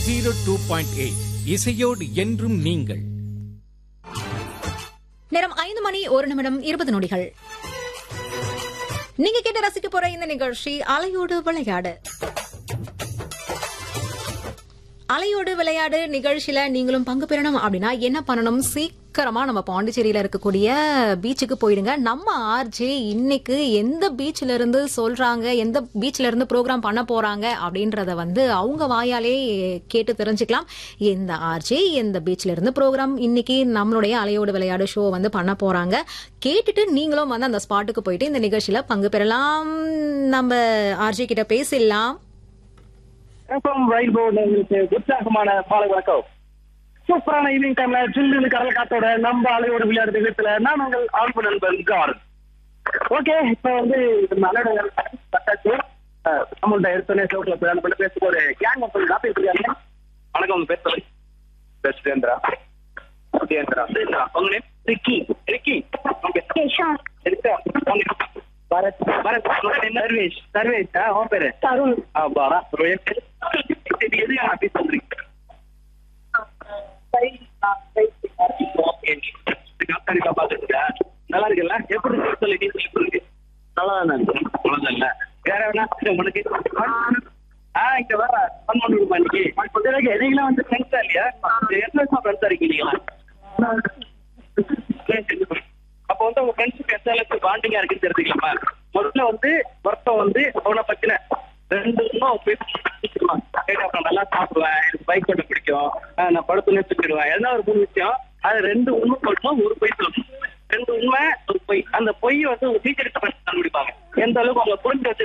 zero two point eight இசையோடு என்றும் நீங்கள் நேரம் ஐந்து மணி ஒரு நிமிடம் இருபது நொடிகள் நீங்க கேட்டு ரசிக்க போற இந்த நிகழ்ச்சி அலையோடு விளையாடு அலையோடு விளையாடு நிகழ்ச்சியில நீங்களும் பங்கு பெறணும் அப்படின்னா என்ன பண்ணணும் சீக்கிரமா நம்ம பாண்டிச்சேரியில இருக்கக்கூடிய பீச்சுக்கு போயிடுங்க நம்ம ஆர்ஜே இன்னைக்கு எந்த பீச்ல இருந்து சொல்றாங்க எந்த பீச்ல இருந்து ப்ரோக்ராம் பண்ண போறாங்க அப்படின்றத வந்து அவங்க வாயாலே கேட்டு தெரிஞ்சுக்கலாம் எந்த ஆர்ஜே எந்த பீச்ல இருந்து ப்ரோக்ராம் இன்னைக்கு நம்மளுடைய அலையோடு விளையாடு ஷோ வந்து பண்ண போறாங்க கேட்டுட்டு நீங்களும் வந்து அந்த ஸ்பாட்டுக்கு போயிட்டு இந்த நிகழ்ச்சியில பங்கு பெறலாம் நம்ம ஆர்ஜே கிட்ட பேசிடலாம் எஃப்எம் ரெயின்போ உங்களுக்கு உற்சாகமான மாலை வணக்கம் சூப்பரான ஈவினிங் டைம்ல சில்லுன்னு கடல் காத்தோட நம்ம அலையோட விளையாடு நிகழ்ச்சியில நான் உங்கள் ஆல்பு நண்பன் ஜார் ஓகே இப்ப வந்து மலையிடங்கள் பட்டாச்சு அமௌண்ட் எடுத்தோடனே சோட்ல பிளான் பண்ணி பேசுக்கு ஒரு கேங் ஒருத்தர் காப்பி இருக்காங்க வணக்கம் உங்க பேர் சொல்லி சுரேந்திரா சுரேந்திரா சுரேந்திரா உங்க நேம் ரிக்கி ரிக்கி ஓகே ரிக்கா உங்க பரத் பரத் உங்க name சர்வேஷ் சர்வேஷ் ஆ உன் பேரு தருண் ஆமாடா ரோஹித் இது எது ஆபீஸ் பண்றீங்க நல்லா இருக்குல்ல எப்படி இருக்கு சொல்லி நீ சொல்லி நல்லா தான் இருக்கு வேற என்ன உனக்கு ஆ இங்க வர ஃபன் பண்ணுமா இன்னைக்கு நீங்களும் வந்து ஃப்ரெண்ட்ஸா இல்லையா எத்தனை வருஷம் ஃப்ரெண்ட்ஸா இருக்கீங்களா அப்போ வந்து உங்க ஃப்ரெண்ட்ஸுக்கு எந்த அளவுக்கு பாண்டிங்கா இருக்குன்னு தெரிஞ்சுக்கலாமா முதல்ல வந்து ஒருத்தன் வந்து அவனை பத்தின ரெண்டு இன்னும் பேசிக்கலாம் அப்புறம் நல்லா சாப்பிடுவேன் எனக்கு பைக் ஓட்ட பிடிக்கும் ஆஹ் நான் படுத்து நிறுத்திடுவேன் எதனா ஒரு மூணு விஷயம் அது ரெண்டு உண்மை சொல்லணும் ஒரு பொய் சொல்லணும் ரெண்டு உண்மை ஒரு பொய் அந்த பொய் வந்து ஒரு டீச்சர் கண்டுபிடிப்பாங்க எந்த அளவுக்கு அவங்க புரிஞ்சு வச்சு